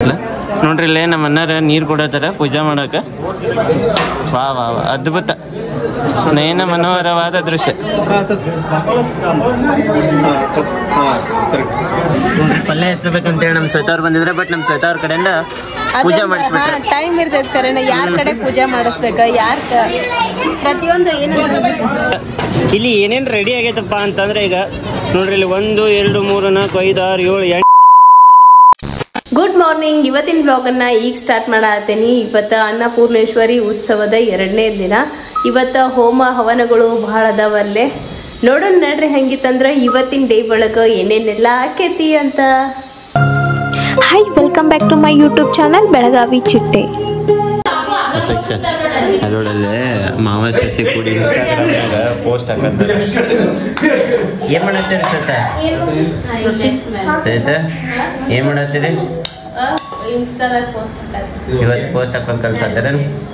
ಇಲ್ಲ ನೋಡ್ರಿ ಇಲ್ಲೇ ನಮ್ಮ ಅಣ್ಣಾರ ನೀರು ಕೊಡತ್ತಾರ ಪೂಜಾ ಮಾಡಕ ವಾ ವಾ ವಾ ಅದ್ಭುತ ನಯನ ಮನೋಹರವಾದ ದೃಶ್ಯ ನೋಡ್ರಿ ಪಲ್ಯ ಹೆಚ್ಚಬೇಕಂತೇಳಿ ನಮ್ಮ ಶ್ವೇತವ್ರು ಬಂದಿದ್ರೆ ಬಟ್ ನಮ್ಮ ಶ್ವೇತವ್ರ ಕಡೆಯಿಂದ ಪೂಜೆ ಮಾಡಿಸ್ಬಿಟ್ರೆ ಟೈಮ್ ಇರ್ತೈತೆ ಕರೆನ ಯಾರ ಕಡೆ ಪೂಜೆ ಮಾಡಿಸ್ಬೇಕ ಯಾರ ಪ್ರತಿಯೊಂದು ಏನಾದ್ರು ಇಲ್ಲಿ ಏನೇನು ರೆಡಿ ಆಗೈತಪ್ಪ ಅಂತಂದ್ರೆ ಈಗ ನೋಡ್ರಿ ಇಲ್ಲಿ ಒಂದು ಎರಡು ಮೂರು ನಾಲ್ಕು ಐದು ಆರು ಏಳು ಎಂಟು ಗುಡ್ ಮಾರ್ನಿಂಗ್ ಇವತ್ತಿನ ಬ್ಲಾಗ್ ಅನ್ನ ಈಗ ಸ್ಟಾರ್ಟ್ ಮಾಡತ್ತೀನಿ ಇವತ್ತ ಅನ್ನಪೂರ್ಣೇಶ್ವರಿ ಉತ್ಸವದ ಎರಡನೇ ದಿನ ಇವತ್ತ ಹೋಮ ಹವನಗಳು ಬಹಳ ಅದಾವಲ್ಲೇ ನೋಡೋಣ ನಡ್ರಿ ಹೆಂಗಿತ್ತಂದ್ರ ಇವತ್ತಿನ ಡೇ ಒಳಗ ಏನೇನೆಲ್ಲ ಆಕೇತಿ ಅಂತ hi welcome back to my YouTube channel Belagavi ಚಿಟ್ಟೆ ಅಪೇಕ್ಷೆ ಅದರೊಳಗೆ ಮಾವ ಸಸಿ ಕೂಡಿ ಇನ್ಸ್ಟಾಗ್ರಾಮ್ನಾಗ ಪೋಸ್ಟ್ ಹಾಕಂತಾರೆ ಏನ್ ಮಾಡತ್ತೀರಿ ಸತ ಸಹಿತ ಏನ್ ಮಾಡತ್ತೀರಿ ಇವತ್ತು ಪೋಸ್ಟ್ ಹಾಕೊಂಡ್ ಕಲ್ಸತ್ತಾರ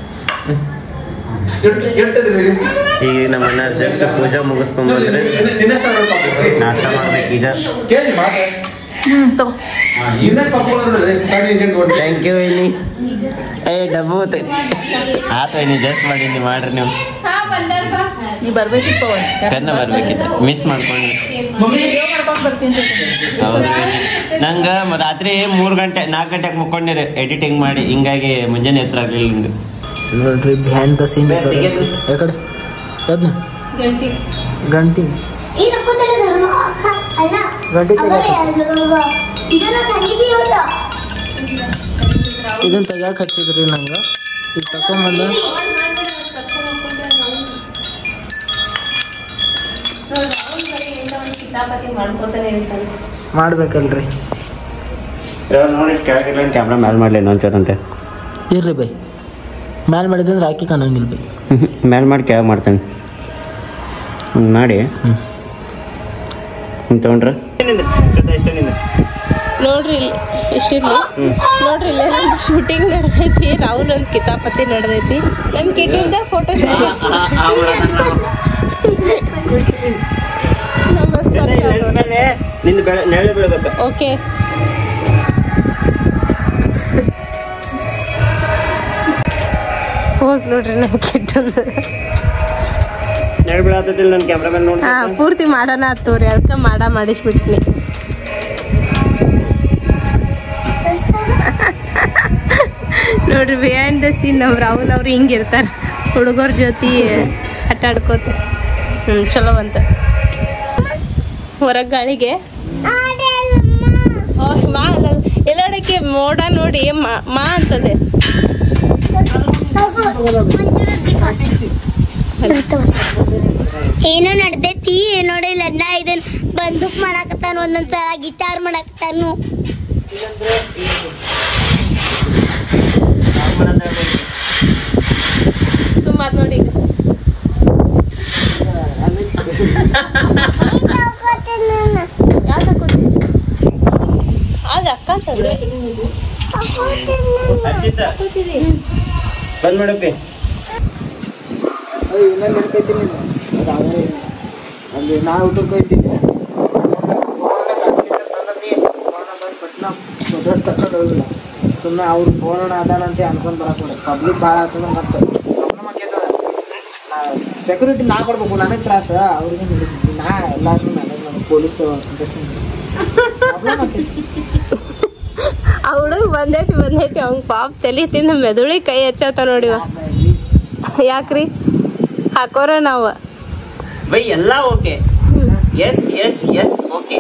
ಈಗ ನಮ್ಮ ಅಣ್ಣ ಜಸ್ಟ್ ಪೂಜಾ ಮುಗಿಸ್ಕೊಂಡ್ಬಂದ್ರೆ ನಾಷ್ಟ ಮಾಡ್ಬೇಕು ಈಗ ಥ್ಯಾಂಕ್ ಯು ಇನಿ ಏ ಡಬ್ಬು ಆತ ಇನಿ ಜಸ್ಟ್ ಮಾಡೀನಿ ಮಾಡ್ರಿ ನೀವು ನೀ ಬರ್ಬೇಕಿಪ್ಪ ಕನ್ನ ಬರ್ಬೇಕಿತ್ತು ಮಿಸ್ ಮಾಡ್ಕೊಂಡು ಹೌದು ನಂಗೆ ರಾತ್ರಿ ಮೂರು ಗಂಟೆ ನಾಲ್ಕು ಗಂಟೆಗೆ ಮುಕ್ಕೊಂಡಿರಿ ಎಡಿಟಿಂಗ್ ಮಾಡಿ ಹಿಂಗಾಗಿ ಮುಂಜಾನೆ ಹೆಸರು ಆಗ್ಲಿಲ್ಲ ನಿಂಗೆ ನೋಡ್ರಿ ಬಿಹೈಂಡ್ ದ ಸೀನ್ ಯಾಕಡೆ ಅದ್ನ ಗಂಟಿ ಗಂಟಿ ಇದು ಕೂತಲ್ಲಿ ಧರ್ಮ ಅಲ್ಲ ಗಂಟಿ ಅದೇ ತೆಗ್ಯಾಕ ಅದ್ರೊಳಗ ಇದನ್ನ ತನಿಖೆ ಇಲ್ಲ ಇದನ್ನ ತೆಗ್ಯಾಕ ಹಚ್ಚಿದ್ರಿ ನಂಗೆ ಈಗ ತಕೊಂಬಂದ ಮಾಡ್ಕೋತಾನೆ ಇರ್ತಾನೆ ಮಾಡ್ಬೇಕಲ್ರಿ ನೋಡಿ ಕೆಳಗಿಲ್ಲ ಕ್ಯಾಮ್ರಾ ಮ್ಯಾಲ್ ಮಾಡಲಿ ಅಂತಾರಂತೆ ಇರ್ರಿ ಬೈ ಮ್ಯಾಲ್ ಮಾಡಿದಂದ್ರೆ ಹಾಕಿ ಕಾಣಂಗಿಲ್ಲ ಬೈ ಮ್ಯಾಲ್ ಮಾಡಿ ಕೆಳಗೆ ಮಾಡ್ತಾನೆ ಹ್ಞೂ ಮಾಡಿ ಹ್ಮ್. ಹ್ಞೂ ತೊಗೊಂಡ್ರೆ ನೋಡ್ರಿ ಇಲ್ಲಿ ಇಷ್ಟಿರ್ಲಿ ನೋಡ್ರಿ ಇಲ್ಲಿ ನಮ್ದು ಶೂಟಿಂಗ್ ನಡೆದೈತಿ ರಾಹುಲ್ ಒಂದು ಕಿತಾಪತಿ ನಡೆದೈತಿ ನಮ್ ಕಿಟ್ಟಿಂದ ಫೋಟೋ ನಿಂದು ಬೆಳೆ ನೆರಳು ಬೀಳ್ಬೇಕು ಓಕೆ ಪೋಸ್ ನೋಡ್ರಿ ನಮ್ ಕಿಟ್ಟಂದ ನೆರಳು ಬೀಳತ್ತದಿಲ್ಲ ನನ್ನ ಕ್ಯಾಮ್ರಾಮನ್ ನೋಡಿ ಹಾ ಪೂರ್ತಿ ಮಾಡೋಣ ತೋರಿ ಅದಕ್ಕೆ ಮಾಡ ಮಾಡಿಸ್ಬಿಟ್ನಿ ನೋಡ್ರಿ ಬಿಹೈಂಡ್ ದ ಸೀನ್ ನಮ್ಮ ರಾಹುಲ್ ಅವ್ರು ಹಿಂಗಿರ್ತಾರೆ ಹುಡುಗರ ಜೊತೆ ಆಟ ಆಡ್ಕೋತ ಹ್ಞೂ ಚಲೋ ಬಂತ ಹೊರಗೆ ಗಾಳಿಗೆ ಓ, ಮಾ ಅಲ್ಲ ಎಲ್ಲೋಡಕ್ಕೆ ಮೋಡ ನೋಡಿ ಮಾ ಮಾ ಅಂತದೆ ಏನೋ ನಡ್ದೈತಿ ನೋಡಿಲ್ಲ ಅಣ್ಣ ಇದನ್ ಬಂದೂಕ್ ಮಾಡಾಕತ್ತಾನ ಒಂದೊಂದ್ಸಲ ಗಿಟಾರ್ ಮಾಡಾಕತ್ತಾನು ತುಂಬ ನೋಡಿ ಯಾವ್ದು ಹಾಕೋತಿ ಅದು ಅಕ್ಕ ಅಂತಂದ್ರೆ ಹರ್ಷಿತ ಬಂದ್ ಮಾಡಪ್ಪಿ ಇನ್ನೊಂದು ನೆನಪೈತಿ ನೀನು ಅದು ಅವೇ ಅಲ್ಲಿ ನಾ ಊಟಕ್ಕೆ ಹೋಯ್ತೀನಿ ತಕೊಂಡು ಹೋಗಿಲ್ಲ ಸುಮ್ಮನೆ ಅವ್ರು ಫೋನ್ ಅದಾನಂತ ಅನ್ಕೊಂಡ್ ಬರಕ್ ಪಬ್ಲಿಕ್ ಭಾಳ ಆಗ್ತದ ಮತ್ತೆ ಪ್ರಾಬ್ಲಮ್ ಆಕೈತದ ಸೆಕ್ಯೂರಿಟಿ ನಾ ಕೊಡ್ಬೇಕು ನನಗೆ ತ್ರಾಸ ಅವ್ರಿಗೆ ನಡೀತೈತಿ. ನಾ ಎಲ್ಲಾರ್ನು ನನಗೆ ನನಗೆ ಪೊಲೀಸ್ ಪ್ರಾಬ್ಲಮ್ ಆಕೈತಿ ಆ ಹುಡುಗ ಬಂದೈತಿ ಬಂದೈತಿ ಅವ್ನ್ ಪಾಪ ತಲಿ ತಿಂದ ಮೆದುಳಿ ಕೈ ಹಚ್ಚತ್ತ ನೋಡಿ ಇವ. ಯಾಕ್ರಿ ಹಾಕೋರ ನಾವು ಬೈ ಎಲ್ಲ okay yes yes yes okay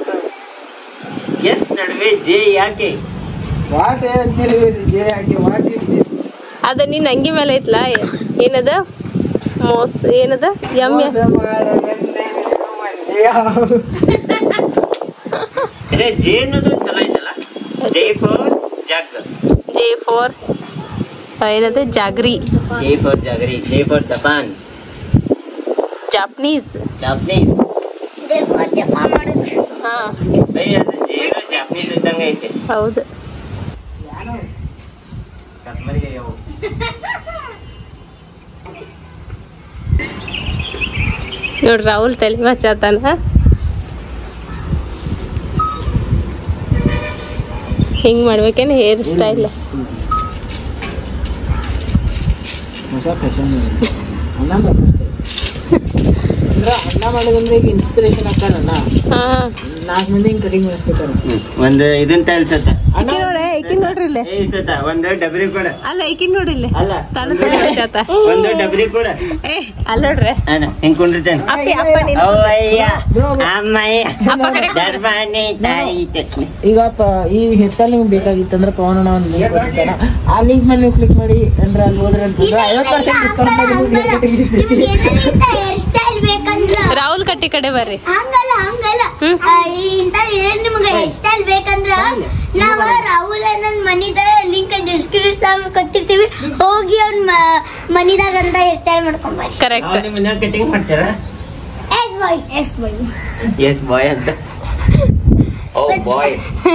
yes ನಡುವೆ ಜೆ ಯಾಕೆ ವಾಟ್ ಜೆ ಹಾಕಿ ವಾಟ್ ಇಟ್ ಅದ ನಿನ್ ಅಂಗಿ ಮೇಲೆ ಐತ್ಲ ಏನದ ಮೋಸ ಏನದ ಎಮ್ ಅರೆ ಜೆ ಅನ್ನೋದು ಚಲೋ ಐತಲ್ಲ ಜೈ ಫಾರ್ ಜಾಗ್ ಜೆ ಫೋರ್ ಏನದ jaggery J for jaggery J for Japan Japanese Japanese ಜಪ ಮಾಡುದು ಹಾ ಬೈ ಅದು ಜೆ ಜಾಪನೀಸ್ ಇದ್ದಂಗೆ ಐತೆ ಹೌದು ಕಸ್ಮರಿಗೆ ಯಾವ ನೋಡ್ರಿ ರಾಹುಲ್ ತಲೆ ಹಚ್ಚತಾನ ಹಿಂಗ್ ಮಾಡ್ಬೇಕೇನು ಹೇರ್ ಸ್ಟೈಲ್ ಹೊಸ ಫ್ಯಾಷನ್ ಅಣ್ಣ ಹೊಸ ಅಂದ್ರೆ ಅಣ್ಣ ಮಾಡೋದಂದ್ರೆ ಈಗ ಇನ್ಸ್ಪಿರೇಷನ್ ಆಗ್ತಾರಣ್ಣ ಹಾ ನಾಲ್ಕು ಮಂದಿ ಹಿಂಗೆ ಕಟಿಂಗ್ ಮಾಡಿಸ್ಕೊತಾರೆ ಒಂದು ಇದನ್ ತಲ್ಸತ್ತ ಈಕಿ ನೋಡ್ರಿ ಈಕಿ ನೋಡ್ರಿ ಇಲ್ಲೇ ಏ ಸತ ಒಂದು ಡಬ್ರಿ ಕೊಡ ಅಲ್ಲ ಈಕಿ ನೋಡ್ರಿ ಇಲ್ಲೇ ಅಲ್ಲ ತಾನು ತಲೆ ಹಚ್ಚಾತ ಒಂದು ಡಬ್ರಿ ಕೊಡ ಏ ಅಲ್ಲ ನೋಡ್ರಿ ಅದ ಹಿಂಗ್ ಕುಂಡಿರ್ತೇನೆ ಅಪ್ಪಿ ಅಪ್ಪ ನೀನು ಅವ್ವಯ್ಯ ಅಮ್ಮಯ್ಯ ಅಪ್ಪ ಕಡೆ ಕೂತ್ಕೊ. ಧರ್ಮನೇ ತಾಯಿ ತತ್ನಿ. ಈಗ ಪ ಈ ಹೆರ್ ಸ್ಟೈಲ್ ನಿಮ್ಗೆ ಬೇಕಾಗಿತ್ತಂದ್ರೆ ಪವನ ಒಂದು ಲಿಂಕ್ ಕೊಟ್ಟಿರ್ತಾನ ಆ ಲಿಂಕ್ ಮೇಲೆ ನೀವು ಕ್ಲಿಕ್ ಮಾಡಿ ಅಂದ್ರೆ ಅಲ್ಲಿ ಹೋದ್ರೆ ಅಂತಂದ್ರೆ ಐವತ್ತು ಪರ್ಸೆಂಟ್ ಡಿಸ್ಕೌಂಟ್ ಮಾಡಿ ನಿಮ್ಗೆ hair cutting ಸಿಗ್ತೈತಿ. ನಿಮ್ಗೆ ಹೇರ್ ಸ್ಟೈಲ್ ಬೇಕಂದ್ರ ರಾಹುಲ್ ಕಟ್ಟಿ ಕಡೆ ಬರ್ರಿ ಹಂಗಲ್ಲ ಹಂಗಲ್ಲ ಹ್ಮ್. ಆ, ಇಂತ ಏನ್ ನಿಮ್ಗೆ ಹೇರ್ ಸ್ಟೈಲ್ ಬೇಕಂದ್ರ ನಾವ ರಾಹುಲ್ ನನ್ ಮನಿದ ಲಿಂಕ್ ಡಿಸ್ಕ್ರಿಪ್ಷನ್ ಕೊಟ್ಟಿರ್ತೀವಿ ಹೋಗಿ ಅವ್ನ ಮನಿದಾಗ ಅಂತ ಹೇರ್ ಸ್ಟೈಲ್ ಮಾಡ್ಕೊಂಬರ್ರಿ ಕರೆಕ್ಟ್ ನಾವು ನಿಮ್ಮ ಮನ್ಯಾಗ ಕಟಿಂಗ್ ಮಾಡ್ತೀರಾ yes boy yes boy yes boy ಅಂತ ಓ ಬಾಯ್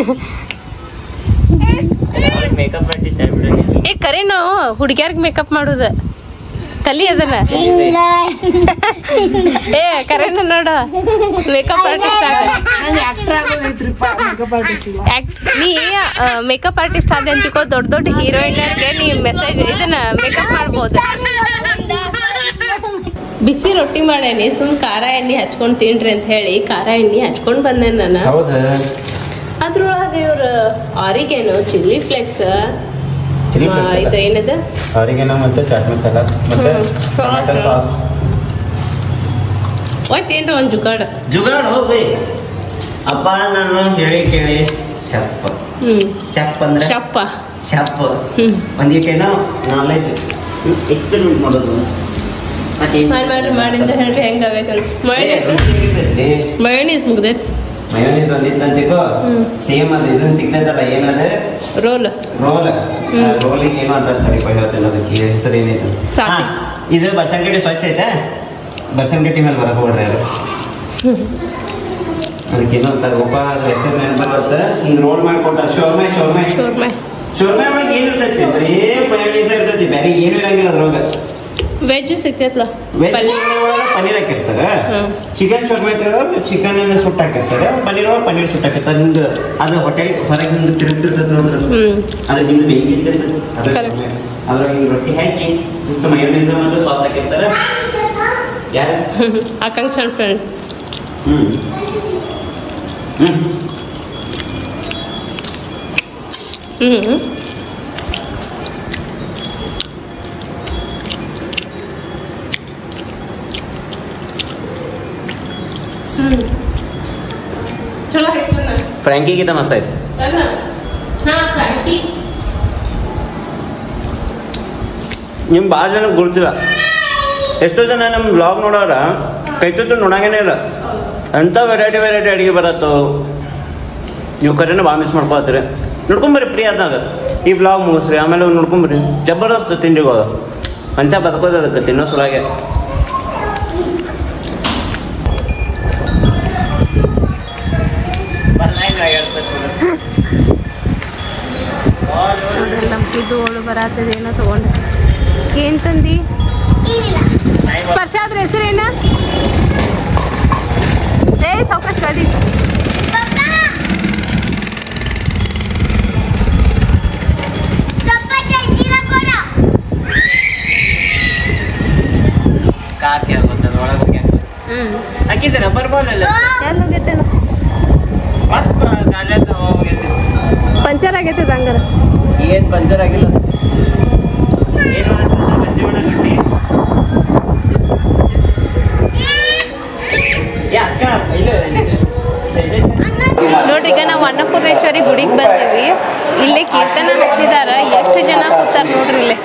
ಮೇಕಪ್ ಆರ್ಟಿಸ್ಟ್ ಆಗ್ಬಿಡ ಏ ಕರೆ ನಾವು ಹುಡುಗ್ಯಾರ್ಗ್ ಮೇಕಪ್ ಮಾಡುದ ಕಲಿ ಅದನ್ನ ಹಿಂಗ ಏ ಕರೆನ ನೋಡ ಮೇಕಪ್ ಆರ್ಟಿಸ್ಟ್ ಆಗ ನಾನು actor ಆಗೋದೈತ್ರಿಪ್ಪ, makeup artist ಇಲ್ಲ. Act- ನೀ ಮೇಕಪ್ ಆರ್ಟಿಸ್ಟ್ ಆದ ಅಂತಿಕೋ ದೊಡ್ಡ ದೊಡ್ಡ ಹೀರೋಯಿನರ್ಗೆ ನೀ ಮೆಸೇಜ್ ಇದನ್ನ ಮೇಕಪ್ ಮಾಡ್ಬೋದು ಬಿಸಿ ರೊಟ್ಟಿ ಮಾಡೇನಿ ಸುಮ್ ಖಾರ ಎಣ್ಣೆ ಹಚ್ಕೊಂಡ್ ತಿನ್ರಿ ಅಂತ ಹೇಳಿ ಖಾರ ಎಣ್ಣೆ ಹಚ್ಕೊಂಡ್ ಬಂದೆ ನಾನು ಹೌದಾ ಅದ್ರೊಳಗೆ ಇವ್ರ ಆರಿಗೇನು ಚಿಲ್ಲಿ ಫ್ಲೆಕ್ಸ್ Chili flakes ಅಲ್ಲ? ಇದು ಏನದ ಅವರಿಗೇನೋ ಮತ್ತೆ ಚಾಟ್ ಮಸಾಲ ಮತ್ತೆ ಹ್ಮ್. Tomato Sauce. ಸಾಸ್ ಒಟ್ಟು ಏನ್ರ ಒಂದ್ ಜುಗಾಡ್ ಜುಗಾಡ್ ಹೋಗಿ ಅಪ್ಪ ನಾನು ಹೇಳಿ ಕೇಳಿ ಶಪ್ಪ ಹ್ಮ್ ಶಪ್ ಅಂದ್ರೆ ಶಪ್ಪ ಶಪ್ ಹ್ಮ್ ಒಂದಿಟ್ಟೇನೋ ನಾಲೆಜ್ ಎಕ್ಸ್ಪೆರಿಮೆಂಟ್ ಮಾಡೋದು ಮತ್ತೇನ್ ಮಾಡಿ ಮಾಡ್ರಿ ಮಾಡಿಂದ ಹೇಳ್ರಿ ಹೆಂಗಾಗೈತೆ ಮಯೋನೀಸ್ ಮಯೋನೀಸ್ ಮುಗ್ದೈತಿ ಮಯೋನೀಸ್ ಒಂದಿತ್ತಂತಿಕೋ ಹ್ಮ್. ಸೇಮ್ ಅದು ಇದನ್ನ ಸಿಗ್ತೈತಲ್ಲ ಏನದ ರೋಲ್ ರೋಲ್ ಹ್ಮ್. ರೋಲಿಗೆ ಏನು ಅಂತ ತಡಿಪ ಹೇಳ್ತೇನೆ ಅದಕ್ಕೆ ಹೆಸರು ಏನೈತೆ ಸಾಕು. ಹಾ, ಇದು ಬರ್ಸಂಗಡಿ ಸ್ವಚ್ಛ ಐತೆ ಬರ್ಸಂಗಟ್ಟಿ ಮೇಲೆ ಬರಕ್ ಹೋಗ್ರಿ ಅದು ಅದಕ್ಕೆ ಏನೋ ಅಂತಾರೆ ಒಬ್ಬ ಹೆಸರು ನೆನಪು ಬರುತ್ತೆ ಹಿಂಗ್ ರೋಲ್ ಮಾಡ್ಕೊಟ್ಟಾರ ಶೋರ್ಮೆ ಶೋರ್ಮೆ ಶೋರ್ಮೆ ಶೋರ್ಮೆ ಒಳಗೆ ಏನು ಇರ್ತೈತಿ ಬರೀ ಮಯೋನೀಸ್ ಇರ್ತೈತಿ ಬೇರೆ ಏನು ಇರಂಗಿಲ್ಲ ಅದ್ರೊಳಗೆ ವೆಜ್ ಸಿಗ್ತೈತ್ಲ ವೆಜ್ ಪಲ್ಯ ಒಳಗೆ ಪನ್ನೀರ್ ಹಾಕಿರ್ತಾರೆ ಹ್ಮ್. ಚಿಕನ್ ಶೋರ್ಮೆ ಚಿಕನ್ ಅನ್ನ ಸುಟ್ಟು ಹಾಕಿರ್ತಾರೆ ಪನ್ನೀರ್ ಒಳಗೆ ಪನ್ನೀರ್ ಸುಟ್ಟು ಹಾಕಿರ್ತಾರೆ ಹಿಂಗೆ ಅದು ಹೊಟ್ಟೆಗೆ ಹೊರಗೆ ಹಿಂಗೆ ತಿರುಗ್ತಿರ್ತದೆ ನೋಡ್ರಿ ಹ್ಮ್ ಅದ್ರ ಹಿಂದೆ ಬೆಂಕಿ ಇರ್ತೈತೆ ಅದ್ರ Correct. ಅದ್ರಾಗ ಹಿಂಗೆ ರೊಟ್ಟಿ ಹಾಕಿ ಶಿಸ್ತು ಮಯೋನೀಸ್ ಮತ್ತು ಸಾಸ್ ಹಾಕಿರ್ತಾರೆ ಯಾರು ಆಕಾಂಕ್ಷ ಫ್ರೆಂಡ್ ಹ್ಮ್ ಹ್ಮ್ ಹ್ಮ್ ಹ್ಮ್ ಚಲೋ ಐತಣ್ಣ ಫ್ರ್ಯಾಂಕಿಗಿಂತ ಮಸ್ತ್ ಆಯ್ತು ಅಲ್ಲ ಹಾ ಫ್ರಾಂಕಿ ನಿಮ್ ಭಾಳ ಜನ ಗುರ್ತಿಲ್ಲ ಎಷ್ಟೋ ಜನ ನಮ್ಮ ಬ್ಲಾಗ್ ನೋಡೋರ ಕೈ ತುತ್ತು ನೋಡಂಗೇನೆ ಇಲ್ಲ ಎಂಥ ವೆರೈಟಿ ವೆರೈಟಿ ಅಡಿಗೆ ಬರತ್ತೋ ನೀವು ಕರೆನ ಭಾಳ ಮಿಸ್ ಮಾಡ್ಕೊಳ್ತೀರಿ ನೋಡ್ಕೊಂಬರ್ರಿ ಫ್ರೀ ಆದಾಗ ಈ ಬ್ಲಾಗ್ ಮುಗಿಸ್ರಿ ಆಮೇಲೆ ನೋಡ್ಕೊಂಬರ್ರಿ ಜಬರ್ದಸ್ತ್ ತಿಂಡಿಗಳು ಮಂಚ ಬದುಕೋದು ಅದಕ್ಕೆ ತಿನ್ನೋ ಸಲುವಾಗಿ ನೋಡ್ರಿ ನಮ್ಮ ಕಿದ್ದು ಓಳು ಬರತ್ತದ ಏನೋ ತಗೊಂಡ ಏನ್ ತಂದಿ ಏನಿಲ್ಲ ಸ್ಪರ್ಶ ಆದ್ರ ಹೆಸರೇನ ಏ ಸಾವಕಾಶ ಗಾಡಿ ಸ್ವಲ್ಪ ಜಲ್ಜೀರ ಕೊಡ ಕಾಕಿ ಆಗುತ್ತೆ ಒಳಗೆ ಹ್ಮ್ ಹಾಕಿದ್ದೀರ ಬರ್ಬೋದಲ್ಲ ಎಲ್ಲಿ ಹೋಗೈತೇನ ಮತ್ತೆ ಕಾಲೇಜ್ ಹೋಗೈತಿ ಪಂಚರ್ ಆಗೈತದ ಹಂಗಾರ ಏನ್ ಪಂಚರ್ ಆಗಿಲ್ಲ ಏನು ಅನ್ಸಲ್ಲ ಮಂಜುಳ ಗಟ್ಟಿ ಯಾ ಅಕ್ಕ ಇಲ್ಲ ನೋಡ್ರಿ ಈಗ ನಾವು ಅನ್ನಪೂರ್ಣೇಶ್ವರಿ ಗುಡಿಗೆ ಬಂದೀವಿ ಇಲ್ಲೇ ಕೀರ್ತನ ಹಚ್ಚಿದಾರ ಎಷ್ಟು ಜನ ಕೂತಾರ ನೋಡ್ರಿ ಇಲ್ಲೇ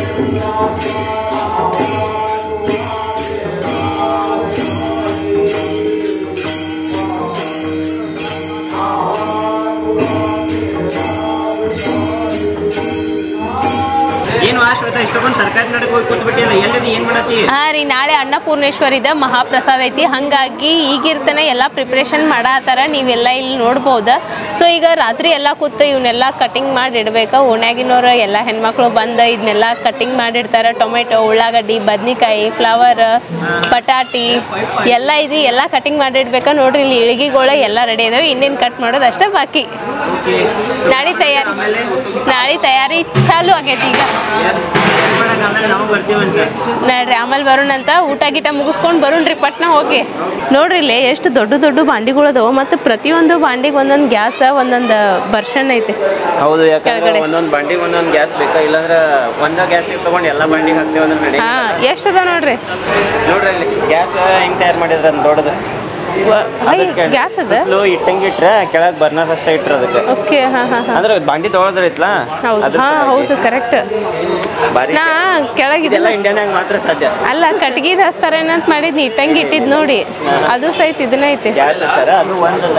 ಏನು ವಾಶ್ವತ ಇಷ್ಟೊಂದು ತರಕಾರಿ ನಡಕ್ ಹೋಗಿ ಕೂತ್ಬಿಟ್ಟಿಲ್ಲ ಎಲ್ಲಿದೆ ಏನು ಮಾಡತ್ತಿ ಹಾ ರೀ ನಾಳೆ ಅನ್ನಪೂರ್ಣೇಶ್ವರಿದ ಮಹಾಪ್ರಸಾದ ಐತಿ ಹಂಗಾಗಿ ಈಗಿರ್ತನೆ ಎಲ್ಲ ಪ್ರಿಪ್ರೇಷನ್ ಮಾಡತ್ತಾರ ನೀವೆಲ್ಲ ಇಲ್ಲಿ ನೋಡ್ಬೋದು ಸೊ ಈಗ ರಾತ್ರಿ ಎಲ್ಲ ಕೂತು ಇವನ್ನೆಲ್ಲ ಕಟಿಂಗ್ ಮಾಡಿ ಇಡ್ಬೇಕು ಓಣ್ಯಾಗಿನವ್ರು ಎಲ್ಲ ಹೆಣ್ಮಕ್ಳು ಬಂದು ಇದನ್ನೆಲ್ಲ ಕಟಿಂಗ್ ಮಾಡಿಡ್ತಾರೆ ಟೊಮೆಟೊ ಉಳ್ಳಾಗಡ್ಡಿ ಬದ್ನಿಕಾಯಿ ಫ್ಲವರ್ ಬಟಾಟಿ ಎಲ್ಲ ಇದು ಎಲ್ಲ ಕಟಿಂಗ್ ಮಾಡಿಡ್ಬೇಕು ನೋಡ್ರಿ ಇಲ್ಲಿ ಇಳಿಗೆಗಳು ಎಲ್ಲ ರೆಡಿ ಇದಾವೆ ಇನ್ನೇನು ಕಟ್ ಮಾಡೋದು ಅಷ್ಟೇ ಬಾಕಿ ನಾಳೆ ತಯಾರಿ ನಾಳೆ ತಯಾರಿ ಚಾಲು ಆಗೈತಿ ಈಗ ಆಮೇಲೆ ನಾವು ಬರ್ತೀವಂತೆ ನೋಡ್ರಿ ಆಮೇಲೆ ಬರೋಣ ಅಂತ ಊಟ ಗೀಟ ಮುಗಿಸ್ಕೊಂಡು ಬರೋಣ್ರಿ ಪಟ್ನ ಹೋಗಿ ನೋಡ್ರಿ ಇಲ್ಲಿ ಎಷ್ಟು ದೊಡ್ಡ ದೊಡ್ಡ ಬಾಂಡಿಗಳು ಅದಾವ ಮತ್ತು ಪ್ರತಿಯೊಂದು ಬಾಂಡಿಗೆ ಒಂದೊಂದು ಗ್ಯಾಸ್ ಒಂದೊಂದು ಬರ್ಷನ್ ಐತಿ ಹೌದು ಯಾಕಂದ್ರೆ ಕೆಳಗಡೆ. ಒಂದೊಂದು ಬಂಡಿಗೆ ಒಂದೊಂದು ಗ್ಯಾಸ್ ಬೇಕಾ ಇಲ್ಲಾಂದ್ರೆ ಒಂದ ಗ್ಯಾಸ್ ತಗೊಂಡು ಎಲ್ಲ ಬಂಡಿಗೆ ಹಾಕ್ತೇವೆ ಅಂದ್ರೆ ನಡಿ ಹಾ ಎಷ್ಟು ಅದ ನೋಡ್ರಿ ನೋಡ್ರಿ ಅಲ್ಲಿ ಗ್ಯಾಸ್ ಹೆಂಗ್ ತಯಾರು ಮಾಡಿದ್ರ ಅಂತ ದೊಡ್ಡದು ಗ್ಯಾಸ್ ಅದ ಸುತ್ತಲೂ ಇಟ್ಟಂಗೆ ಇಟ್ರೆ ಕೆಳಗೆ ಬರ್ನರ್ ಅಷ್ಟೇ ಇಟ್ರ ಅದಕ್ಕೆ ಓಕೆ ಹಾ ಹಾ ಹಾ ಅಂದ್ರೆ ಬಂಡಿ ತೊಗೊಳದ್ರ ಐತ್ಲಾ ಹೌದು ಅದ್ರ ಹಾ ಸಲುವಾಗಿ ಹೌದು ಕರೆಕ್ಟ್ ಬಾರಿ ನಾ ಕೆಳಗಿದೆಲ್ಲ ಇದೆಲ್ಲ ಇಂಡಿಯಾನಾಗ ಮಾತ್ರ ಸಾಧ್ಯ ಅಲ್ಲ ಕಟ್ಗಿದ್ ಹಚ್ತಾರೇನಂತ ಅಂತ ಮಾಡಿದ್ನಿ ಇಟ್ಟಂಗಿ ಇಟ್ಟಿದ್ ನೋಡಿ ಅದು ಸಹಿತ ಇದನ್ನ ಐತಿ ಗ್ಯಾಸ್ ಹಚ್ಚಾರ ಅದು ಒಂದಲ್ಲ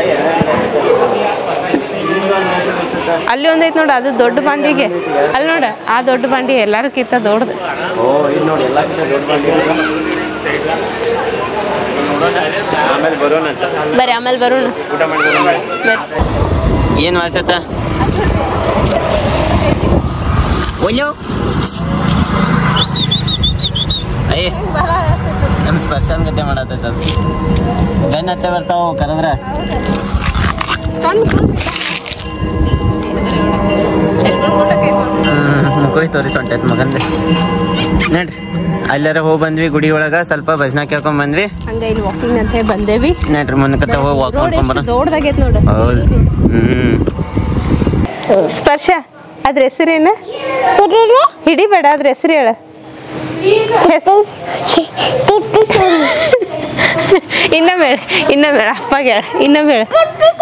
ಅಲ್ಲಿ ಒಂದೈತಿ ನೋಡು ಅದು ದೊಡ್ಡ ಬಾಂಡಿಗೆ ಅಲ್ಲಿ ನೋಡ ಆ ದೊಡ್ಡ ಬಾಂಡಿ ಎಲ್ಲಾರಕ್ಕಿಂತ ದೊಡ್ಡದು ಓ ಇದು ನೋಡಿ ಎಲ್ಲ ದೊಡ್ಡ ಬಂಡಿ ಆಮೇಲೆ ಬರೋಣ ಅಂತ ಬರ್ರಿ ಆಮೇಲೆ ಬರೋಣ ಊಟ ಮಾಡಿ ಬರೋಣ ಬರ್ರಿ ಏನು ವಾಸತ್ತ ಒಯ್ಯೋ ಅಯ್ಯ ನಮ್ಮ ಸ್ಪರ್ಶನ್ ಗತೆ ಮಾಡತ್ತೈತ ಬೆನ್ನ ಹತ್ತೆ ಬರ್ತಾವ ಕರೆದ್ರ ಮುಖೋಯ್ ತೋರಿಸಿ ಹೊಂಟೈತ್ ಮಗಂದೆ ನೋಡ್ರಿ ಅಲ್ಲಾರ ಹೋಗಿ ಬಂದ್ವಿ ಗುಡಿ ಒಳಗ ಸ್ವಲ್ಪ ಭಜನಾ ಕೇಳ್ಕೊಂಡ್ ಬಂದ್ವಿ ಹಂಗ ಇಲ್ಲಿ ವಾಕಿಂಗ್ ಅಂತ ಹೇಳಿ ಬಂದೇವಿ ನೋಡ್ರಿ ಮುನ್ನಕತ್ತ ಹೋಗಿ ವಾಕ್ ರೋಡ್ ಮಾಡ್ಕೊಂಡ್ ಎಷ್ಟು ಬರ ದೊಡ್ಡದಾಗೈತಿ ನೋಡು ಹೌದು ಹ್ಮ್ ಸ್ಪರ್ಶ ಅದ್ರ ಹೆಸರೇನು ಹಿಡಿಬೇಡ ಅದ್ರ ಹೆಸರು ಹೇಳ ಇನ್ನೊಮ್ಮೆ ಹೇಳ ಇನ್ನೊಮ್ಮೆ ಹೇಳ ಅಪ್ಪಗೆ ಹೇಳ ಇನ್ನೊಮ್ಮೆ ಹೇಳ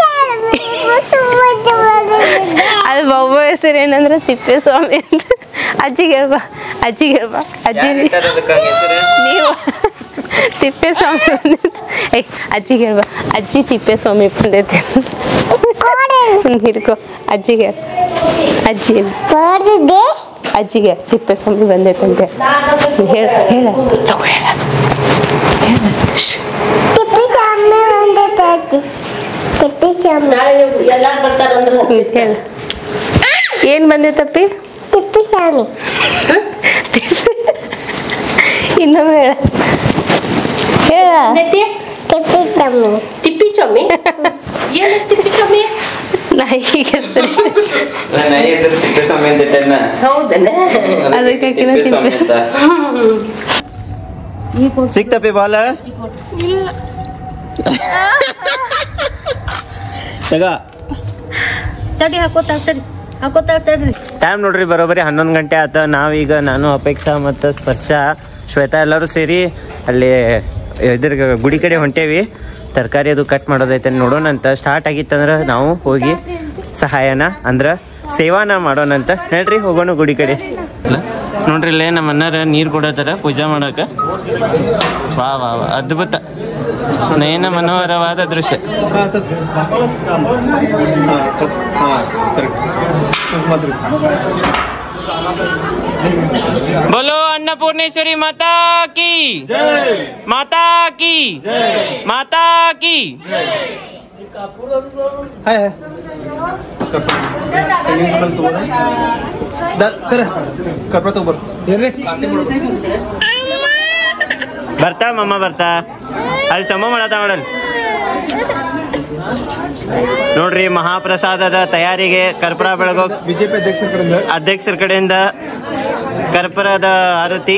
ಅದು ಬೊಬ್ಬ ಹೆಸರು ಏನಂದ್ರೆ ತಿಪ್ಪೇಸ್ವಾಮಿ ಅಂತ ಅಜ್ಜಿಗೆ ಹೇಳ್ಬಾ ಅಜ್ಜಿಗೆ ಹೇಳ್ಬಾ ಅಜ್ಜಿ ಯಾರ್ ಇಟ್ಟಾರ್ ಅದಕ್ಕ ಹೆಸ್ರು? ನೀವು ತಿಪ್ಪೇಸ್ವಾಮಿ ಬಂದಿದ್ದು ಏಯ್ ಅಜ್ಜಿಗೆ ಹೇಳ್ಬಾ ಅಜ್ಜಿ ತಿಪ್ಪೇಸ್ವಾಮಿ ಬಂದೈತೆ ಹ್ಮ್, ಹಿಡ್ಕೊ ಅಜ್ಜಿಗೆ ಹೇಳು. ಅಜ್ಜಿ ಅಜ್ಜಿಗೆ ತಿಪ್ಪೇಸ್ವಾಮಿ ಬಂದೈತಂತೆ ಹೇಳ ಹೇಳ ತಗೋ ಹೇಳ ಹೇಳ. ಶ್ಶ್. ಹ್ಮ್, ಹೇಳ ಏನ್ ಬಂದೈತಪ್ಪಿ ಇನ್ನೊಮ್ಮೆ ಹೇಳ ಹೇಳ ತಿಪ್ಪಿ ಚೊಮ್ಮಿ ಏನು ತಿಪ್ಪಿ ಚೊಮ್ಮಿ ನಾಯಿಗೆ ಹೆಸರು ನನ್ನ ಹೆಸರು ತಿಪ್ಪೇಸ್ವಾಮಿ ಅಂತ ಇಟ್ಟೇನ. ಹೌದನ ಅದಕ್ಕೆ ಆಕಿನ ತಿಪ್ಪೇಸ್ವಾಮಿ ತಿಪ್ಪೆ. ಅಂತ. ಸಿಕ್ತಪ್ಪಿ ಬಾಲ ತಗ ತಡಿ ಹಾಕೋತಾಳ ತಡಿ ಹಾಕೋತಾಳ ತಡ್ರಿ ಟೈಮ್ ನೋಡ್ರಿ ಬರೋಬ್ಬರಿ ಹನ್ನೊಂದು ಗಂಟೆ ಆತ ನಾವೀಗ ನಾನು ಅಪೇಕ್ಷಾ ಮತ್ತು ಸ್ಪರ್ಶ ಶ್ವೇತಾ ಎಲ್ಲರೂ ಸೇರಿ ಅಲ್ಲಿ ಇದ್ರ ಗುಡಿ ಕಡೆ ಹೊಂಟೇವಿ ತರಕಾರಿ ಅದು ಕಟ್ ಮಾಡೋದೈತೆ ನೋಡೋಣ ಅಂತ ಸ್ಟಾರ್ಟ್ ಆಗಿತ್ತಂದ್ರೆ ನಾವು ಹೋಗಿ ಸಹಾಯನ ಅಂದ್ರೆ ಸೇವಾನ ಮಾಡೋಣ ಅಂತ ಹೇಳ್ರಿ ಹೋಗೋಣ ಗುಡಿ ಕಡೆ ನೋಡ್ರಿ ಇಲ್ಲೇ ನಮ್ಮ ಅಣ್ಣಾರ ನೀರು ಕೊಡತ್ತಾರ ಪೂಜಾ ಮಾಡಕ ವಾ ವಾ ವಾ ಅದ್ಭುತ ನಯನ ಮನೋಹರವಾದ ದೃಶ್ಯ बोलो अन्नपूर्णेश्वरी माता की माता की माता की ಸರ್ ಕಪ್ಪ ತಗೋಬರ್ ಬರ್ತಾ ಮಮ್ಮ ಬರ್ತಾ ಅಲ್ಲಿ ಸಮ ಮಾಡತ್ತ ನೋಡಲ್ ನೋಡ್ರಿ ಮಹಾಪ್ರಸಾದದ ತಯಾರಿಗೆ ಕರ್ಪೂರ ಬೆಳಗೋ ಬಿಜೆಪಿ ಅಧ್ಯಕ್ಷರ ಕಡೆಯಿಂದ ಅಧ್ಯಕ್ಷರ ಕಡೆಯಿಂದ ಕರ್ಪೂರದ ಆರತಿ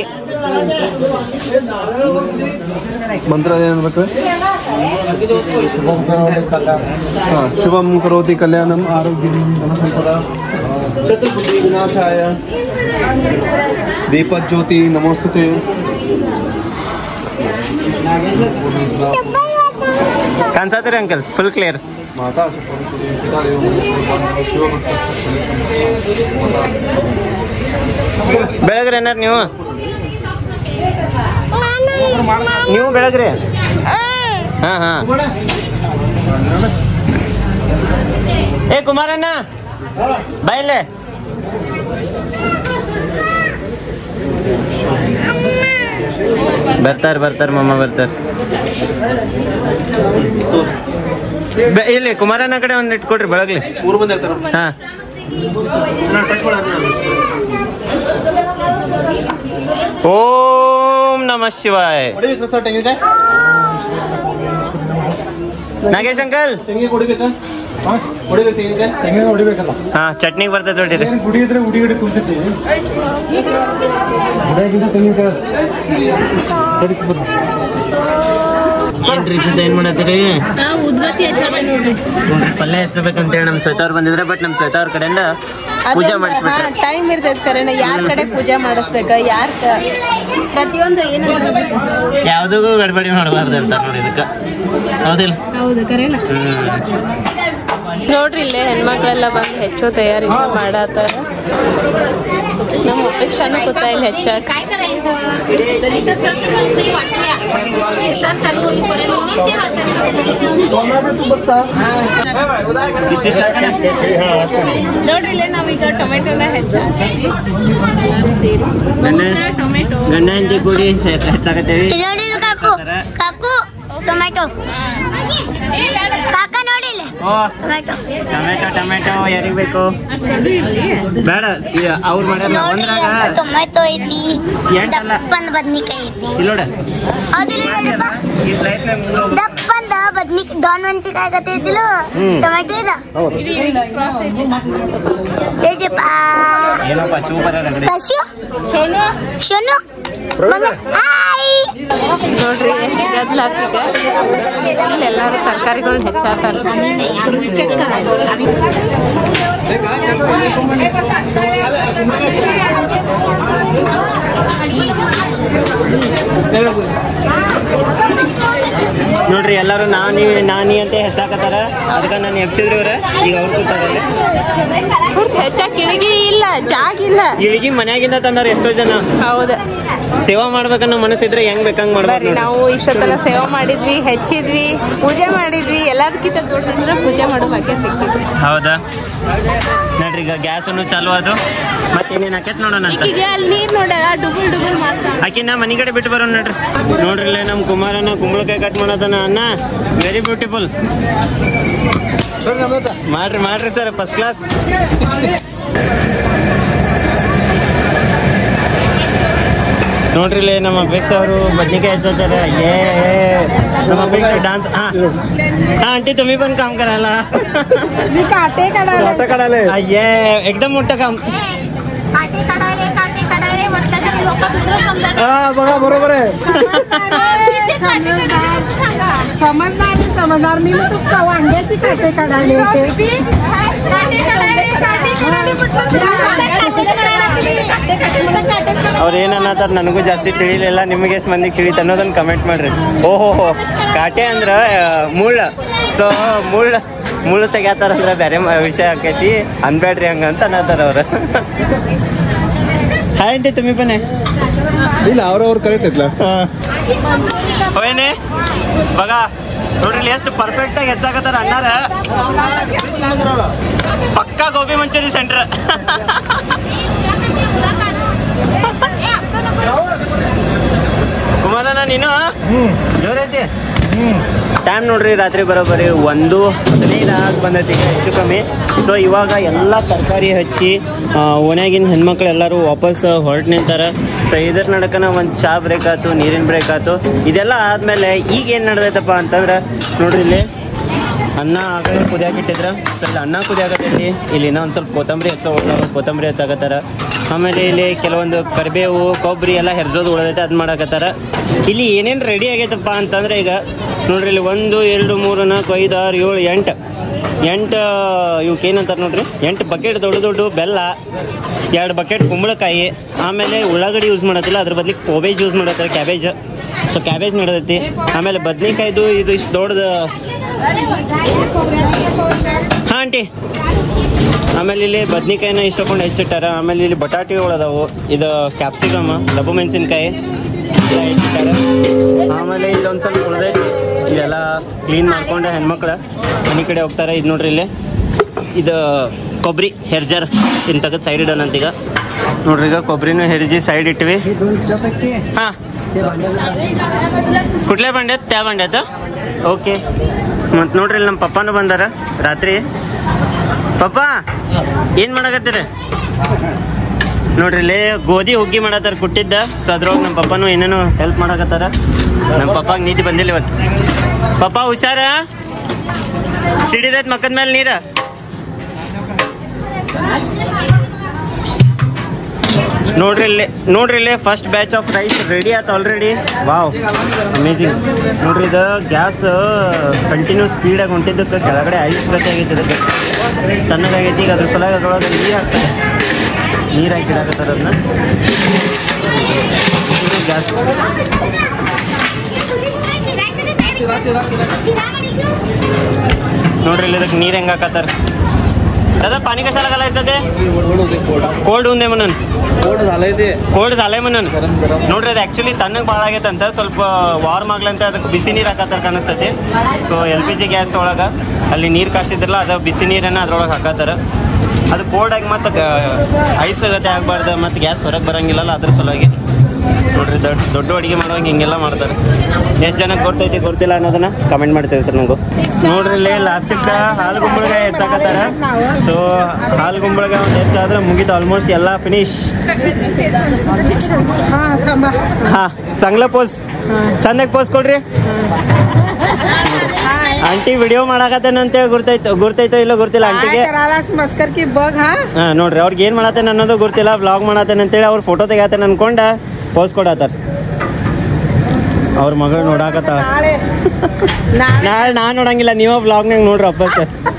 ಮಂತ್ರ ಏನ್ಬೇಕು ಹಾ, ಶುಭಂ ಕರೋತಿ ಕಲ್ಯಾಣಂ ಆರೋಗ್ಯ ಸಂಪದ ಚತುರ್ಬುದ್ಧಿ ವಿನಾಶಾಯ ದೀಪಜ್ಯೋತಿ ನಮೋಸ್ತುತೆ ಕಾಣಿಸತ್ರಿ ಅಂಕಲ್ ಫುಲ್ ಕ್ಲಿಯರ್ ಮಾತಾ ಶಿವಭಕ್ತ ಬೆಳಗ್ರಿ ಏನಾರ ನೀವು ನೀವು ಬೆಳಗ್ರಿ ಹಾ ಹಾ ಏ ಕುಮಾರಣ್ಣ ಬಾಯಿಲೆ ಬರ್ತಾರ ಬರ್ತಾರ ಮಮ್ಮ ಬರ್ತಾರ ಬೆ- ಇಲ್ಲಿ ಕುಮಾರಣ್ಣ ಕಡೆ ಒಂದ್ ಇಟ್ಕೊಡ್ರಿ ಬೆಳಗ್ಲಿ ಮೂರು ಮಂದಿ ಆಗ್ತಾರ ಹಾ ಟಚ್ ಮಾಡ ಓಂ ನಮ ಶಿವಾಯ್ ಹೊಡಿಬೇಕು ಸರ್ ತೆಂಗಿನಕಾಯಿ ನಾಗೇಶ್ ಅಂಕಲ್ ತೆಂಗಿನ ಹೊಡಿಬೇಕಾ ಹೊಡಿಬೇಕು ತೆಂಗಿನಕಾಯಿ ತೆಂಗಿನ ಹೊಡಿಬೇಕಲ್ಲ ಹಾ ಚಟ್ನಿಗೆ ಬರ್ತೈತೆ ನೋಡಿರಿ ಗುಡಿ ಇದ್ರೆ ಗುಡಿ ಗಡಿ ಕುಂತಿರ್ತೀವಿ ಗುಡಿಯಾಗಿಂದ ತೆಂಗಿನಕಾಯಿ ಏನ್ರಿ ಸದ ಏನ್ ಮಾಡತ್ತೀರಿ ಹಾ ಉದ್ಬತ್ತಿ ಹಚ್ಚತ್ತೆ ನೋಡ್ರಿ ನೋಡ್ರಿ ಪಲ್ಯ ಹೆಚ್ಚಬೇಕಂತ ಹೇಳಿ ನಮ್ ಶ್ವೇತಾ ಅವ್ರು ಬಂದಿದ್ರೆ ಬಟ್ ನಮ್ ಶ್ವೇತಾ ಅವ್ರ ಕಡೆಯಿಂದ ಪೂಜೆ ಮಾಡಿಸ್ಬಿಟ್ರೆ ಟೈಮ್ ಇರ್ತೈತೆ ಕರೆನ ಯಾರ ಕಡೆ ಪೂಜೆ ಮಾಡಿಸ್ಬೇಕ ಯಾರ ಪ್ರತಿಯೊಂದು ಏನಂತ ಯಾವ್ದಿಗೂ ಗಡ್ಬಡಿ ಮಾಡಬಾರ್ದು ಅಂತ ನೋಡಿ ಇದಕ್ಕ ಹೌದಿಲ್ಲ ಹೌದು ಕರೆನ ಹ್ಮ್ ನೋಡ್ರಿ ಇಲ್ಲೇ ಹೆಣ್ಮಕ್ಳೆಲ್ಲ ಬಂದು ಹೆಚ್ಚು ತಯಾರಿ ಮಾಡತ್ತಾರ ನಮ್ಮ ಅಪೇಕ್ಷಾನು ಕೂತ ಇಲ್ಲಿ ಹೆಚ್ಚಾಕ काय करायचं तरी तसं ते वाटल्या कीर्तन चालू होईपर्यंत म्हणून ते वाचायला ಇಷ್ಟು ಸಾಕು ನೋಡ್ರಿ ಇಲ್ಲೇ ನಾವೀಗ ಟೊಮೆಟೊನ ಹೆಚ್ಚ ಗಂಡ ಟೊಮೆಟೊ ಗಂಡ ಹೆಂಡತಿ ಕೂಡಿ ಹೆಚ್ಚಾಕತ್ತೇವಿ ನೋಡಿಲ್ಲ ಕಾಕು ಕಾಕು ಟೊಮೆಟೊ ಕಾಕ ನೋಡಿಲ್ಲ ಓ ಟೊಮೆಟೊ ಟೊಮೆಟೊ ಟೊಮೆಟೊ ಯಾರಿಗ್ ಬೇಕು ಬೇಡ ಅವ್ರು ಮಾಡ್ಯಾರ ನೋಡಿಲ್ಲ ಒಂದ್ರಾಗ ಟೊಮೆಟೊ ಐತಿ ಎಂಟಲ್ಲ. ದಪ್ಪಂದ ಬದ್ನಿಕಾಯಿ ಐತಿ ಇಲ್ಲೋಡ ಅದಿಲ್ಲ ನೋಡಪ್ಪ ಈ ಸ್ಲೈಸ್ನಾಗ ಮೂರು ದಪ್ಪಂದ ಬದ್ನಿಕಾಯಿ ಡಾನ್ ಮೆಣಸಿಕಾಯಿ ಗತೆ ಐತಿಲ್ಲ ಹ್ಮ್. ಟೊಮೆಟೊ ಇದ ಏಟಪ್ಪ ಏನಪ್ಪ ಚೂ ಬರಲ್ಲ ಕಡೆ ಪಶು ಶೋನು ಮಗ ಹಾಯ್ ನೋಡ್ರಿ ಎಷ್ಟು ಗದ್ಲ ಈಗ ಇಲ್ಲಿ ಎಲ್ಲಾರು ತರಕಾರಿಗಳನ್ನ ಹೆಚ್ಚಾತಾರ ನೋಡ್ರಿ ಎಲ್ಲರೂ ನಾನಿ ನಾನಿ ಅಂತ ಹೆಚ್ಚಾಕತ್ತಾರ ಅದಕ್ಕೆ ನಾನು ಎಬ್ಸಿದ್ರಿ ಇವ್ರ ಈಗ ಅವ್ರು ಕೂತಾರಲ್ಲ ಹೆಚ್ಚಾಗ ಕಿಳಗಿ ಇಲ್ಲ ಜಾಗ ಇಲ್ಲ ಇಳಿಗಿ ಮನ್ಯಾಗಿಂದ ತಂದಾರ ಎಷ್ಟೋ ಜನ ಹೌದ ಸೇವಾ ಮಾಡ್ಬೇಕನ್ನೋ ಮನಸ್ಸಿದ್ರೆ ಹೆಂಗ್ ಬೇಕಂಗ್ ಮಾಡ್ಬೇಕು ಬರ್ರಿ ನೋಡ್ರಿ. ನಾವು ಇಷ್ಟೊತ್ತನ ಸೇವೆ ಮಾಡಿದ್ವಿ ಹೆಚ್ಚಿದ್ವಿ ಪೂಜೆ ಮಾಡಿದ್ವಿ ಎಲ್ಲದಕ್ಕಿಂತ ದೊಡ್ಡದಂದ್ರೆ ಪೂಜೆ ಮಾಡೋ ಭಾಗ್ಯ ಸಿಕ್ಕಿದ್ವಿ ಹೌದಾ ನೋಡ್ರಿ ಈಗ ಗ್ಯಾಸ್ ಚಾಲು ಅದು ಮತ್ತೇನೇನ್ ಆಕೇತ್ ನೋಡೋಣ ಅಂತ ಈಗ ಅಲ್ಲಿ ನೀರ್ ನೋಡ ಡುಬುಲ್ ಡುಬುಲ್ ಮಾಡ್ತಾನ ಆಕಿನ ಮನಿ ಕಡೆ ಬಿಟ್ಟು ಬರೋಣ ನೋಡ್ರಿ ನೋಡ್ರಿ ಇಲ್ಲೇ ನಮ್ ಕುಮಾರನ ಕುಂಬಳಕಾಯಿ ಕಟ್ ಮಾಡತಾನ ಅನ್ನ ವೆರಿ ಬ್ಯೂಟಿಫುಲ್ ಮಾಡ್ರಿ ಮಾಡ್ರಿ ಸರ್ ಫಸ್ಟ್ ಕ್ಲಾಸ್ ನೋಡ್ರಿ ಇಲ್ಲಿ ನಮ್ಮ ಅಪೇಕ್ಷ ಅವರು ಬದ್ನಿಕಾಯಿ ಹಚ್ಚತಾರೆ ಏ ನಮ್ಮ ಅಪೇಕ್ಷ डांस हाँ हाँ आंटी तुम्ही पण काम करायला मी काटे काढायला ये एकदम मोठं काम काटे काढायले काटे काढायले म्हटलं तर लोक दुसरं समजत हा बघा बरोबर आहे काटे काढायले असं सांगा समजणार नाही समजणार मी तुमचा वांग्याची काटे काढायला येते काटे काढायले काटे काढायले म्हटलं तर काटे काढायला तुम्ही काटे काटे म्हणून काटे काढायले ಅವ್ರು ಏನನ್ನತ್ತಾರ ನನಗೂ ಜಾಸ್ತಿ ತಿಳಿಲಿಲ್ಲ ನಿಮಗೆ ಎಷ್ಟು ಮಂದಿ ತಿಳಿತ ಅನ್ನೋದನ್ನ ಕಮೆಂಟ್ ಮಾಡ್ರಿ ಓಹೋ ಹೋ ಕಾಟೆ ಅಂದ್ರ ಆ, ಮುಳ್ಳ ಸೊ ಮುಳ್ಳ ಮುಳ್ಳು ತೆಗ್ಯಾತಾರ ಅಂದ್ರ ಬೇರೆ ಮ- ವಿಷಯ ಆಕೈತಿ ಅನ್ಬೇಡ್ರಿ ಹಂಗ ಅಂತ ಅನ್ನತ್ತಾರ ಅವ್ರ ಹಾಯ್ ಆಂಟಿ तुम्ही पण आहे ಇಲ್ಲ ಅವ್ರವ್ರು ಕರೆಕ್ಟ್ ಐತ್ಲ ಹೋಯೇನೆ ಬघा ನೋಡ್ರಿ ಇಲ್ಲಿ ಎಷ್ಟು ಪರ್ಫೆಕ್ಟ್ ಆಗಿ ಹೆಚ್ಚಾಕತ್ತಾರ ಅಣ್ಣಾರ ಪಕ್ಕಾ ಗೋಬಿ ಮಂಚೂರಿ ಸೆಂಟರ್ ಕುಮಾರಣ್ಣ ನೀನು ಜೋರೈತಿ ಟೈಮ್ ನೋಡ್ರಿ ರಾತ್ರಿ ಬರೋಬ್ಬರಿ ಒಂದು ಹದಿನೈದು ಆಗಿ ಬಂದೈತಿ ಈಗ ಹೆಚ್ಚು ಕಮ್ಮಿ ಸೊ ಇವಾಗ ಎಲ್ಲ ತರಕಾರಿ ಹಚ್ಚಿ ಆ, ಓಣ್ಯಾಗಿನ ಹೆಣ್ಮಕ್ಳು ಎಲ್ಲರೂ ವಾಪಸ್ ಹೊರಟು ನಿಂತಾರ ಸೊ ಇದ್ರ ನಡಕನ ಒಂದು ಚಾ ಬ್ರೇಕ್ ಆಯ್ತು ನೀರಿನ ಬ್ರೇಕ್ ಆಯ್ತು ಇದೆಲ್ಲ ಆದ್ಮೇಲೆ ಈಗ ಏನು ನಡೆದೈತಪ್ಪ ಅಂತಂದ್ರೆ ನೋಡ್ರಿ ಇಲ್ಲಿ ಅನ್ನ ಆಗಲೇ ಕುದಿಯಾಕಿಟ್ಟಿದ್ರ ಸೊ ಇಲ್ಲಿ ಅನ್ನ ಕುದಿಯಾಕತ್ತೈತಿ ಇಲ್ಲಿ ಇನ್ನೂ ಒಂದು ಸ್ವಲ್ಪ ಕೊತ್ತಂಬರಿ ಹೆಚ್ಚೋ ಉಳ್ದಾವ ಕೊತ್ತಂಬರಿ ಹೆಚ್ಚಾಕತ್ತಾರ ಆಮೇಲೆ ಇಲ್ಲಿ ಕೆಲವೊಂದು ಕರಿಬೇವು ಕೊಬ್ಬರಿ ಎಲ್ಲ ಹೆರ್ಸೋದು ಉಳ್ದೈತೆ ಅದು ಮಾಡಾಕತ್ತಾರ ಇಲ್ಲಿ ಏನೇನು ರೆಡಿ ಆಗೈತಪ್ಪ ಅಂತಂದ್ರೆ ಈಗ ನೋಡ್ರಿ ಇಲ್ಲಿ ಒಂದು ಎರಡು ಮೂರು ನಾಲ್ಕು ಐದು ಆರು ಏಳು ಎಂಟು ಎಂಟು ಇವಕ್ಕೆ ಏನಂತಾರೆ ನೋಡ್ರಿ ಎಂಟು ಬಕೆಟ್ ದೊಡ್ಡ ದೊಡ್ಡ ಬೆಲ್ಲ ಎರಡು ಬಕೆಟ್ ಕುಂಬಳಕಾಯಿ ಆಮೇಲೆ ಉಳ್ಳಾಗಡ್ಡಿ ಯೂಸ್ ಮಾಡತ್ತಿಲ್ಲ ಅದ್ರ ಬದ್ಲಿಗೆ ಕೋಬೇಜ್ ಯೂಸ್ ಮಾಡತ್ತಾರೆ ಕ್ಯಾಬೇಜ್ ಸೊ ಕ್ಯಾಬೇಜ್ ನಡೆದೈತಿ ಆಮೇಲೆ ಬದ್ನಿಕಾಯ್ದು ಇದು ಇಷ್ಟು ದೊಡ್ಡದು ಹಾಂ ಆಂಟಿ ಆಮೇಲೆ ಇಲ್ಲಿ ಬದ್ನಿಕಾಯಿನ ಇಷ್ಟಕೊಂಡು ಹೆಚ್ಚಿಟ್ಟಾರ ಆಮೇಲೆ ಇಲ್ಲಿ ಬಟಾಟಿಗಳು ಅದಾವು ಇದು ಕ್ಯಾಪ್ಸಿಕಮ್ ಡಬ್ಬು ಮೆಣಸಿನ್ಕಾಯಿ ಎಲ್ಲ ಹೆಚ್ಚಿಟ್ಟಾರ ಆಮೇಲೆ ಇಲ್ಲೊಂದು ಸ್ವಲ್ಪ ಉಳ್ದೈತಿ ಇಲ್ಲೆಲ್ಲ ಕ್ಲೀನ್ ಮಾಡ್ಕೊಂಡು ಹೆಣ್ಮಕ್ಳು ಮನೆ ಕಡೆ ಹೋಗ್ತಾರೆ ಇದು ನೋಡ್ರಿ ಇಲ್ಲಿ ಇದು ಕೊಬ್ಬರಿ ಹೆರ್ಜರ್ ಇನ್ ತೆಗೆದು ಸೈಡ್ ಇಡೋಣಂತ ಈಗ ನೋಡ್ರಿ ಈಗ ಕೊಬ್ಬರಿನೂ ಹೆರ್ಜಿ ಸೈಡ್ ಇಟ್ವಿ ಹಾಂ ಕುಟ್ಲೆ ಬಂಡ್ಯತ್ ತ್ಯಾ ಬಂಡ್ಯತ್ ಓಕೆ ಮತ್ತು ನೋಡ್ರಿ ಇಲ್ಲಿ ನಮ್ಮ ಪಪ್ಪಾನು ಬಂದಾರ ರಾತ್ರಿ ಪಪ್ಪ ಏನು ಮಾಡಕತ್ತೀರಿ ನೋಡ್ರಿ ಇಲ್ಲಿ ಗೋಧಿ ಹುಗ್ಗಿ ಮಾಡತ್ತಾರ ಕುಟ್ಟಿದ್ದ ಸೊ ಅದ್ರೊಳಗೆ ನಮ್ಮ ಪಪ್ಪನು ಏನೇನು ಹೆಲ್ಪ್ ಮಾಡಕತ್ತಾರ ನಮ್ಮ ಪಪ್ಪಾಗ ನೀತಿ ಬಂದಿಲ್ಲ ಇವತ್ತು ಪಪ್ಪ ಹುಷಾರ ಸಿಡಿದೈತ್ ಮಕ್ಕದ ಮೇಲೆ ನೀರ ನೋಡ್ರಿ ಇಲ್ಲಿ ನೋಡ್ರಿ ಇಲ್ಲಿ first batch of rice ready ಆಯ್ತು ಆಲ್ರೆಡಿ ವಾವ್ ಅಮೇಜಿಂಗ್ ನೋಡ್ರಿ ಇದು ಗ್ಯಾಸ್ ಕಂಟಿನ್ಯೂ ಸ್ಪೀಡಾಗಿ ಹೊಂಟಿದ್ದಕ್ಕೆ ಕೆಳಗಡೆ ಐಸ್ ಗತಿ ಆಗೈತೆ ಇದಕ್ಕೆ ತಣ್ಣಗಾಗೈತಿ ಈಗ ಅದ್ರ ಸಲುವಾಗಿ ಅದ್ರೊಳಗೆ ನೀರು ಹಾಕ್ತಾರೆ ನೀರು ಹಾಕಿ ಇಡಾಕತ್ತಾರ ಅದನ್ನ ಗ್ಯಾಸ್ ನೋಡ್ರಿ ಇಲ್ಲಿ ಇದಕ್ಕೆ ನೀರು ಹೆಂಗೆ ಹಾಕತ್ತಾರ दादा पाणी कशाला घालायचं ते ಕೋಲ್ಡ್ ಉಂದೆ म्हणून ಕೋಡ್ झालंय ಕೋಲ್ಡ್ झालंय म्हणून ನೋಡ್ರಿ ಅದು ಆ್ಯಕ್ಚುಲಿ ತಣ್ಣಗೆ ಭಾಳ ಆಗೈತಂತ ಸ್ವಲ್ಪ ವಾರ್ಮ್ ಆಗ್ಲಂತ ಅದಕ್ಕೆ ಬಿಸಿ ನೀರು ಹಾಕತ್ತಾರ ಕಾಣಿಸ್ತೈತಿ so L P G gas ಒಳಗೆ ಅಲ್ಲಿ ನೀರು ಕಾಸಿದ್ರಲ್ಲ ಅದು ಬಿಸಿ ನೀರನ್ನು ಅದ್ರೊಳಗೆ ಹಾಕತ್ತಾರ ಅದು ಕೋಲ್ಡ್ ಆಗಿ ಮತ್ತೆ ಐಸ್ ಗತೆ ಆಗಬಾರ್ದು ಮತ್ತು ಗ್ಯಾಸ್ ಹೊರಗೆ ಬರಂಗಿಲ್ಲಲ್ಲ ಅದ್ರ ಸಲುವಾಗಿ ನೋಡ್ರಿ ದೊಡ್ಡ ದೊಡ್ಡ ಅಡುಗೆ ಮಾಡುವಾಗ ಹಿಂಗೆಲ್ಲ ಮಾಡ್ತಾರೆ ಎಷ್ಟು ಜನಕ್ಕೆ ಗೊತ್ತೈತಿ ಗೊತ್ತಿಲ್ಲ ಅನ್ನೋದನ್ನ ಕಮೆಂಟ್ ಮಾಡ್ತೇವೆ ಸರ್ ನಂಗೂ ನೋಡ್ರಿ ಇಲ್ಲಿ ಲಾಸ್ಟಿಗೆ ಹಾಲು ಗುಂಬಳಗಾಯಿ ಹೆಚ್ಚಾಕತ್ತಾರ ಸೊ ಹಾಲು ಗುಂಬಳಗಾಯಿ ಒಂದು ಹೆಚ್ಚಾದ್ರೆ ಮುಗಿತು ಆಲ್ಮೋಸ್ಟ್ ಎಲ್ಲ ಫಿನಿಶ್ ಹಾ चांगला पोस ಚಂದಾಗಿ ಪೋಸ್ ಕೊಡ್ರಿ ಆಂಟಿ ವಿಡಿಯೋ ಮಾಡಾಕತ್ತೇನಂತ ಗುರ್ತೈತ ಗುರ್ತೈತೋ ಇಲ್ಲೋ ಗೊತ್ತಿಲ್ಲ ಆಂಟಿಗೆ ಮಸ್ಕರ್ ಕಿ ಬಗ್ ಹಾ ಹಾ ನೋಡ್ರಿ ಅವ್ರಿಗೆ ಏನ್ ಮಾಡತ್ತೇನೆ ಅನ್ನೋದು ಗೊತ್ತಿಲ್ಲ ಬ್ಲಾಗ್ ಮಾಡತ್ತೇನೆ ಅಂತೇಳಿ ಅವ್ರು ಫೋಟೋ ತೆಗಿಯತ್ತೇನೆ ಅನ್ಕೊಂಡ ಪೋಸ್ ಕೊಡತ್ತಾರ ಅವ್ರ ಮಗಳು ನೋಡಾಕತ್ತಾವ ನಾಳೆ ನಾ ನೋಡಂಗಿಲ್ಲ ನೀವ ಬ್ಲಾಗ್ನಾಗ ನೋಡ್ರಿ ವಾಪಸ್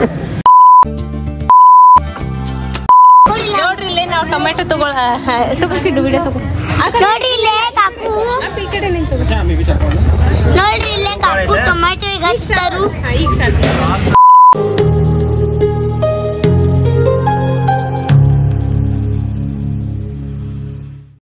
ನೋಡ್ರಿ ಇಲ್ಲೇ ನಾವು ಟೊಮೆಟೊ ತಗೊಳ ತಗೋಕಿದ್ದು ವಿಡಿಯೋ ತಗೋ ನೋಡ್ರಿ ಇಲ್ಲೇ ಕಾಕು ಈ ಕಡೆ ನಿಂತು ನೋಡ್ರಿ ಇಲ್ಲೇ ಕಾಕು ಟೊಮ್ಯಾಟೊ ಈಗ ಹಚ್ತಾರು ಈಗ ಸ್ಟಾರ್ಟ್